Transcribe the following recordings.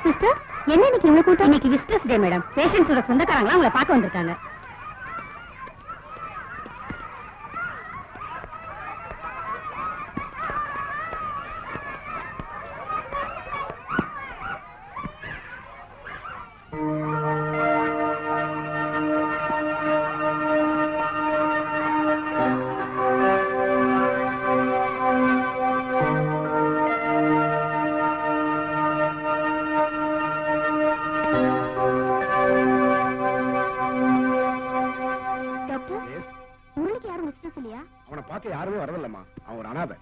Sister என்ன இன்னைக்கு இவ்வளவு கூட்டம் இன்னைக்கு விசிட்டர்ஸ் டே மேடம் பேஷண்ட்ஸோட சொந்தக்காரங்களா உங்களை பார்க்க வந்திருக்காங்க டாக்டர் முரளிக்கு யாரும் விசிட்டர்ஸ் இல்லையா அவனை பார்க்க யாருமே வரதில்லம்மா அவன் ஒரு அனாதை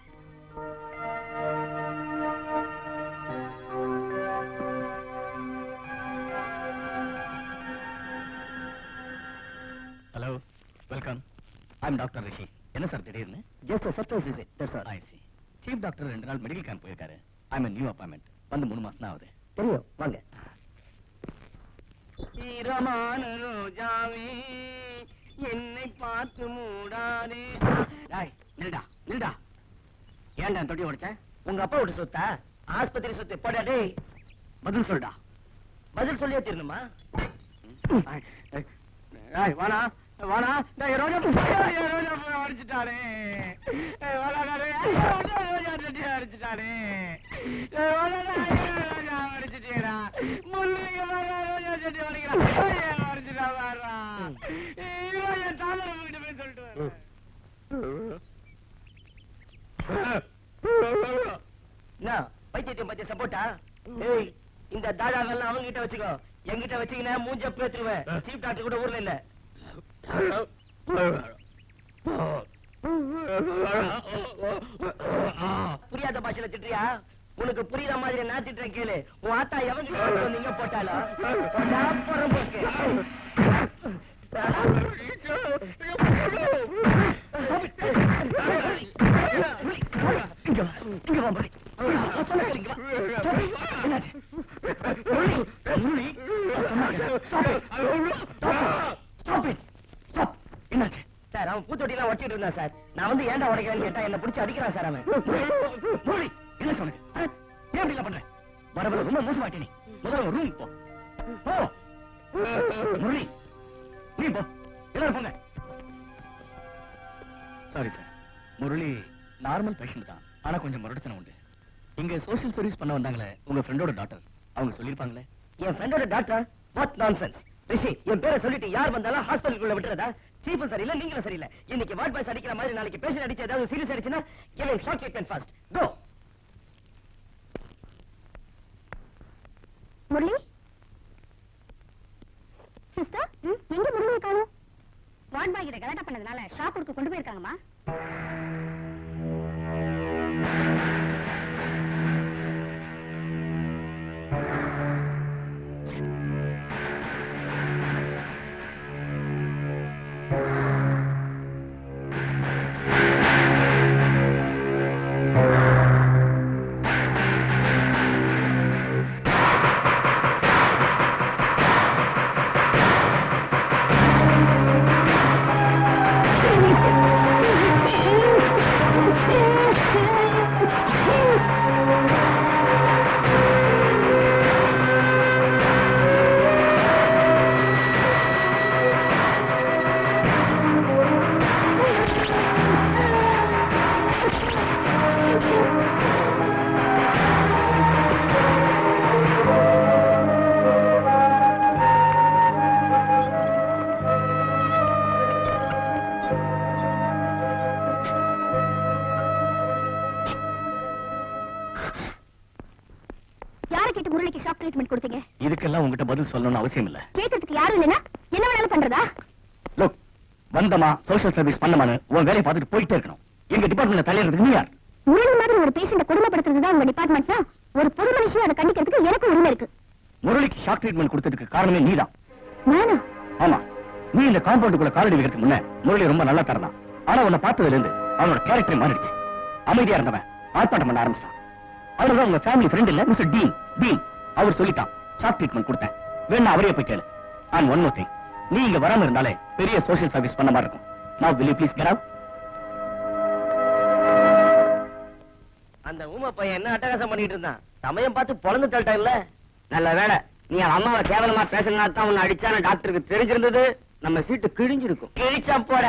hello welcome I'm doctor Rishi என்ன சார் திடீர்னு just surprise visit that's all I see chief doctor ரெண்டு நாள் மெடிக்கல் கேம்ப் போயிருக்காரு ஐம் நியூ அப்பாயின்மெண்ட் வந்து மூணு மாசம் தான் ஆகுது தெரியும் வாங்க ஈரமான ரோஜாவே என்னை பார்த்து மூடாதே டேய் நில்டா நில்டா ஏன்டா தொட்டி உடைச்ச உங்க அப்பா விட்டு சொத்தா ஆஸ்பத்திரி சொத்து போடா டேய் பதில் சொல்டா பதில் சொல்லியே தீரணுமா ஏய், ஏய், ஏய், வாடா வாடா டேய் ரோஜா பூ ஏய், ரோஜா பூ அடிச்சிட்டாரே ஏய், வாடா டேய், ஏய், ரோஜா ரோஜா செடி அடிச்சிட்டாரே ஏய், வாடா டேய், ரோஜா அடிச்சிட்டேடா முள்ளிங்க வாடா ரோஜா செடி அடிக்கிறா ஏய், அடிச்சிட்டா வாடா ஏய், ரோஜா தாமரை கிட்ட போய் சொல்லிட்டு வரேன் என்ன பைத்தியத்தையும் பத்தி சப்போட்டா ஏய் இந்த தாதாவெல்லாம் அவங்க கிட்ட வச்சுக்கோ என்கிட்ட வச்சீங்கன்னா மூஞ்ச பேத்துருவேன் சீஃப் டாக்டர் கூட ஊர்ல இல்ல புரியாத பாஷையில திட்டுறியா உனக்கு புரியுற மாதிரி நான் திட்டுறேன் கேளு உன் ஆத்தா எவங்க நீங்க போட்டாலும் போட்டா புறம்போக்கு. இங்க வா, இங்க வா, முரளி. நான் சொன்ன கேளு, இங்க வா. Stop it. என்னாச்சு? முரளி, முரளி, நான் சொன்னா கேளு. Stop it. Stop it. Stop. என்னாச்சு? சார் அவன் பூத்தொட்டிலாம் உடச்சிட்டு இருந்தான் சார் நான் வந்து ஏன்டா உடைக்கிறேன்னு கேட்டா என்ன பிடிச்சி அடிக்கிறான் சார் அவன் முரளி, என்ன சொன்னது? ஆ? ஏன் அப்படி எல்லாம் பண்ற? வர வர ரொம்ப மோசமாயிட்டே நீ. முதல்ல ஒரு ரூம் போ. போ. முரளி, நீ போ. எல்லாரும் போங்க. Sorry sir Murali normal patient தான் ஆனா கொஞ்சம் முரட்டுத்தனம் உண்டு இங்க சோஷியல் சர்வீஸ் பண்ண வந்தாங்களே உங்க ஃப்ரெண்டோட டாக்டர் அவங்க சொல்லிருப்பாங்களே என் ஃப்ரெண்டோட டாக்டர் வாட் நான்சென்ஸ் ரிஷி என் பேரை சொல்லிட்டு யார் வந்தாலும் ஹாஸ்பிட்டலுக்குள்ள விட்டுறதா சீஃபும் சரியில்லை நீங்களும் சரியில்லை இன்னைக்கு வார்ட் பாய்ஸ் அடிக்கிற மாதிரி நாளைக்கு பேஷண்ட் அடிச்சு ஏதாவது சீரியஸ் ஆயிடுச்சுன்னா give short treatment fast go Murali sister எங்க முரளியை காணும் வார்ட் பாய் கிட்ட கலாட்டா பண்ணதுனால ஷாப் ஒர்க்கு கொண்டு போயிருக்காங்கம்மா யாரை கேட்டு முரளிக்கு ஷாப் ட்ரீட்மெண்ட் கொடுத்தீங்க இதுக்கெல்லாம் உங்ககிட்ட பதில் சொல்லணும்னு அவசியம் இல்ல கேட்கறதுக்கு யாரும் இல்லைன்னா என்ன வேணாலும் பண்றதா லுக் வந்தமா சோஷியல் சர்வீஸ் பண்ணமான்னு உன் வேலையை பார்த்துட்டு போயிட்டே இருக்கணும் எங்க டிபார்ட்மெண்ட்ல தலையிறதுக்கு நீ யார் முரளி மாதிரி ஒரு பேஷண்ட கொடுமைப்படுத்துறது தான் உங்க டிபார்ட்மெண்ட்னா ஒரு பொது மனுஷன் அதை கண்டிக்கிறதுக்கு எனக்கு உரிமை இருக்கு முரளிக்கு ஷாக் ட்ரீட்மெண்ட் கொடுத்ததுக்கு காரணமே நீதான் நானா ஆமா நீ இந்த காம்பவுண்டுக்குள்ள காலடி வைக்கிறதுக்கு முன்ன முரளி ரொம்ப நல்லா தரலாம் ஆனா உன்னை பார்த்ததுல இருந்து அவனோட கேரக்டர் மாறிடுச்சு அமைதியா இருந்தவன் ஆர்ப்பாட்டம் பண்ண ஆரம்பிச்சான் அவர்தான் உங்க ஃபேமிலி ஃப்ரெண்ட் இல்ல மிஸ்டர் டீன் டீன் அவர் சொல்லிட்டான் ஷாக் ட்ரீட்மெண்ட் கொடுத்தேன் வேணா அவரே போய் கேளு அண்ட் ஒன் மோர் திங் நீ இங்க வராம இருந்தாலே பெரிய சோஷியல் சர்வீஸ் பண்ண மாதிரி இருக்கும் நான் will you please get out அந்த ஊமை பையன் என்ன அட்டகாசம் பண்ணிட்டு இருந்தான் சமயம் பார்த்து பொழந்து தள்ளிட்டான்ல நல்ல வேளை நீ அவன் அம்மாவை கேவலமா பேசினா தான் உன்னை அடிச்சான டாக்டருக்கு தெரிஞ்சிருந்தது நம்ம சீட்டு கிழிஞ்சிருக்கும் கிழிச்சா போட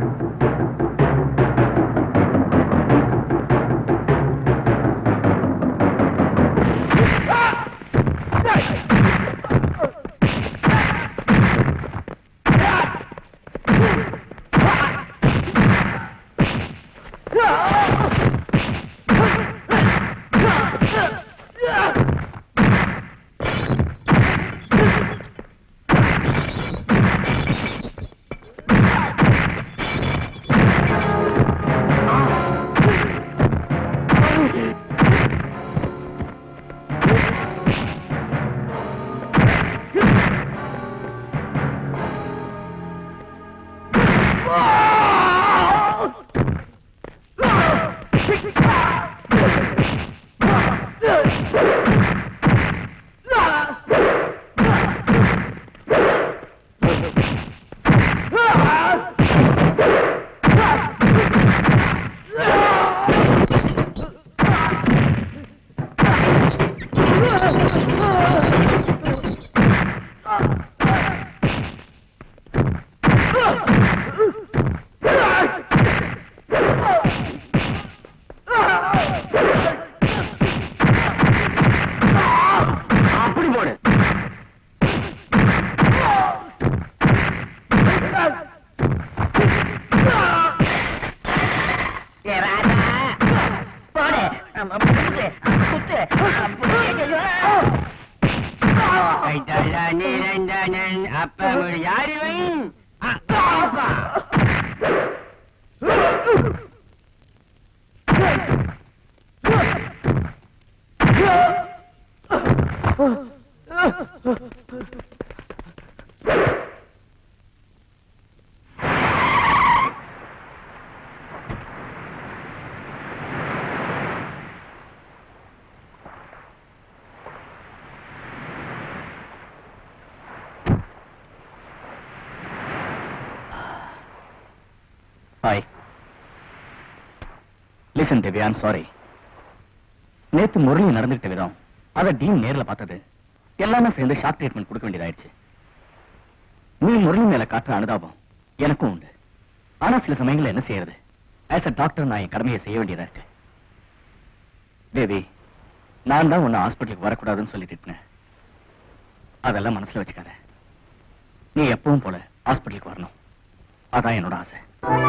அப்படி போடு ஏ ராஜா போடு ஆமா, குத்து, குத்து. அப்படி, ஐயோ. கைதல நிரஞ்சனன் அப்ப ஒரு யாரிவன் அப்பா hi listen Devi I'm sorry நேத்து முரளி நடந்துகிட்ட விதம் அத டீன் நேர்ல பார்த்தது எல்லாமே சேர்ந்து ஷாக் ட்ரீட்மெண்ட் கொடுக்க வேண்டியதாயிடுச்சு நீ முரளி மேல காட்டுற அனுதாபம் எனக்கும் உண்டு ஆனா சில சமயங்கள்ல என்ன செய்யறது ஆஸ் அ டாக்டர் நான் என் கடமையை செய்ய வேண்டியதா இருக்கு தேவி நான் தான் உன்னை ஹாஸ்பிட்டலுக்கு வரக்கூடாதுன்னு சொல்லி திட்டினேன் அதெல்லாம் மனசுல வச்சுக்காத நீ எப்பவும் போல ஹாஸ்பிட்டலுக்கு வரணும் அதான் என்னோட ஆசை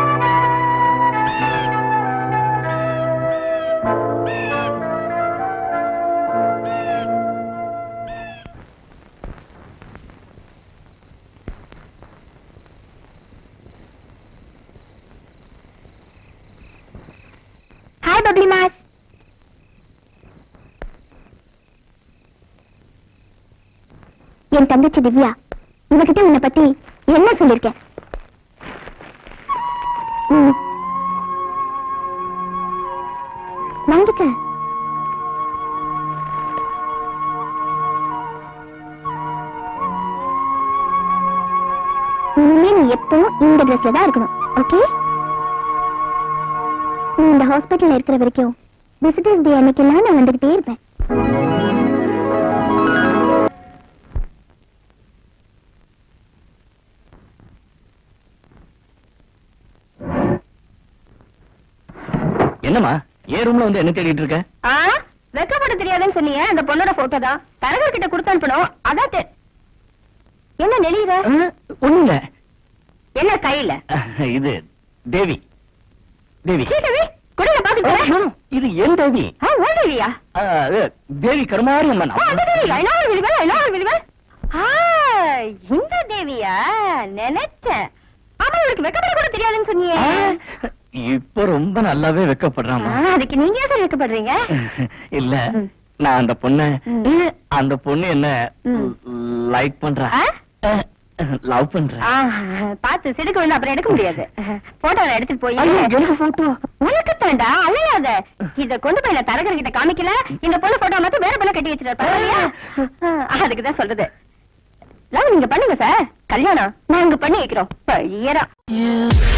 ஹாய் பப்ளி மாஸ் என் தங்கச்சி திவ்யா இவகிட்ட உன்னை பத்தி என்ன சொல்லிருக்கேன் ம். வாங்கிக்க இனிமே நீ எப்பவும் இந்த ட்ரெஸ்ல தான் இருக்கணும் ஓகே நீ இந்த ஹாஸ்பிட்டல்ல இருக்கிற வரைக்கும் விசிட்டர்ஸ் டே அன்னைக்கெல்லாம் நான் வந்துகிட்டே இருப்பேன் என்னம்மா ஏன் ரூம்ல வந்து என்ன தேடிட்டு இருக்க ஆ வெக்கப்பட தெரியாதுன்னு சொன்னீங்க அந்த பொண்ணோட போட்டோ தான் தரகர் கிட்ட கொடுத்து அனுப்பணும் அதான் தெ- என்ன நெளியுற ஒண்ணும் இல்ல என்ன கையில இது தேவி தேவி சீதவி குடில பாத்துட்டு இது என் தேவி ஆ ஓடுவியா ஆ, அது தேவி கருமாரி அம்மன் அந்த தேவியா என்ன விதிகள் என்ன விதிகள் ஆ இந்த தேவியா நினைச்சேன் ஆமா இவருக்கு வெக்கப்பட கூட தெரியாதுன்னு சொன்னியே இப்ப ரொம்ப நல்லாவே வெக்கப்படுறாமா ஆ, அதுக்கு நீங்க ஏன் சார் வெக்கப்படுறீங்க இல்ல ம். நான் அந்த பொண்ண ம். அந்த பொண்ணு என்ன ம். லைக் பண்றா ஆ? லவ் பண்றா ஆ, பார்த்து சிடுக்க வந்து அப்புறம் எடுக்க முடியாது போட்டோ எடுத்துட்டு போய் ஐயோ, எனக்கு photo. உனக்கு தாண்டா அழுகாத இத கொண்டு போய் நான் தரகர் கிட்ட காமிக்கல இந்த பொண்ணு போட்டோ மட்டும் வேற பொண்ணு கட்டி வச்சிருப்பா அதுக்கு தான் சொல்றது லவ் நீங்க பண்ணுங்க சார் கல்யாணம் நாங்க பண்ணி வைக்கிறோம் பழியரா You